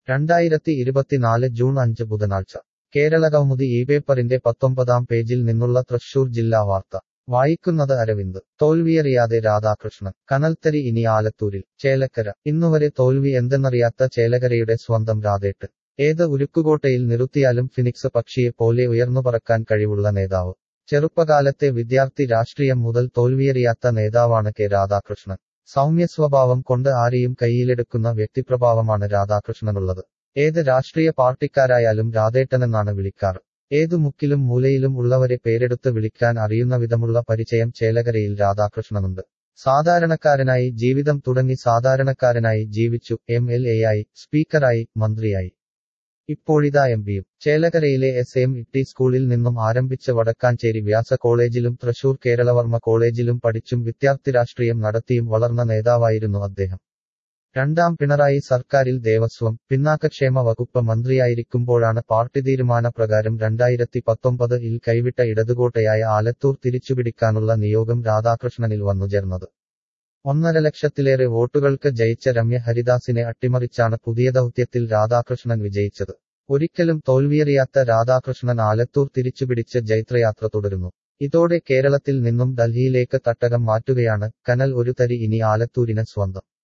രണ്ടായിരത്തി ഇരുപത്തിനാല് ജൂൺ അഞ്ച് ബുധനാഴ്ച കേരളകൗമുദി ഈ പേപ്പറിന്റെ പത്തൊമ്പതാം പേജിൽ നിന്നുള്ള തൃശൂർ ജില്ലാ വാർത്ത വായിക്കുന്നത് അരവിന്ദ് തോൽവിയറിയാതെ രാധാകൃഷ്ണൻ കനൽത്തരി ഇനി ആലത്തൂരിൽ ചേലക്കര ഇന്നുവരെ തോൽവി എന്തെന്നറിയാത്ത ചേലക്കരയുടെ സ്വന്തം രാധേട്ട് ഏത് ഉരുക്കുകോട്ടയിൽ നിർത്തിയാലും ഫിനിക്സ് പക്ഷിയെ പോലെ ഉയർന്നു പറക്കാൻ കഴിവുള്ള നേതാവ് ചെറുപ്പകാലത്തെ വിദ്യാർത്ഥി രാഷ്ട്രീയം മുതൽ തോൽവിയറിയാത്ത നേതാവാണ് കെ രാധാകൃഷ്ണൻ സൗമ്യ സ്വഭാവം കൊണ്ട് ആരെയും കൈയിലെടുക്കുന്ന വ്യക്തിപ്രഭാവമാണ് രാധാകൃഷ്ണനുള്ളത് ഏത് രാഷ്ട്രീയ പാർട്ടിക്കാരായാലും രാധേട്ടനെന്നാണ് വിളിക്കാറ് ഏതു മുക്കിലും മൂലയിലും ഉള്ളവരെ പേരെടുത്ത് വിളിക്കാൻ അറിയുന്ന വിധമുള്ള പരിചയം ചേലകരയിൽ രാധാകൃഷ്ണനുണ്ട് സാധാരണക്കാരനായി ജീവിതം തുടങ്ങി സാധാരണക്കാരനായി ജീവിച്ചു എം എൽ എയായി സ്പീക്കറായി മന്ത്രിയായി ഇപ്പോഴിതാ എം പിയും ചേലകരയിലെ എസ് എം ടി സ്കൂളിൽ നിന്നും ആരംഭിച്ച് വടക്കാഞ്ചേരി വ്യാസ കോളേജിലും തൃശൂർ കേരളവർമ്മ കോളേജിലും പഠിച്ചും വിദ്യാർത്ഥി രാഷ്ട്രീയം നടത്തിയും വളർന്ന നേതാവായിരുന്നു അദ്ദേഹം രണ്ടാം പിണറായി സർക്കാരിൽ ദേവസ്വം പിന്നാക്കക്ഷേമ വകുപ്പ് മന്ത്രിയായിരിക്കുമ്പോഴാണ് പാർട്ടി തീരുമാനപ്രകാരം രണ്ടായിരത്തി പത്തൊമ്പത് ഇൽ കൈവിട്ട ഇടതുകോട്ടയായ ആലത്തൂർ തിരിച്ചുപിടിക്കാനുള്ള നിയോഗം രാധാകൃഷ്ണനിൽ വന്നുചേർന്നത് ഒന്നര ലക്ഷത്തിലേറെ വോട്ടുകൾക്ക് ജയിച്ച രമ്യ ഹരിദാസിനെ അട്ടിമറിച്ചാണ് പുതിയ ദൗത്യത്തിൽ രാധാകൃഷ്ണൻ വിജയിച്ചത് ഒരിക്കലും തോൽവിയറിയാത്ത രാധാകൃഷ്ണൻ ആലത്തൂർ തിരിച്ചുപിടിച്ച് ജൈത്രയാത്ര തുടരുന്നു ഇതോടെ കേരളത്തിൽ നിന്നും ഡൽഹിയിലേക്ക് തട്ടകം മാറ്റുകയാണ് കനൽ ഒരു തരി ഇനി ആലത്തൂരിന് സ്വന്തം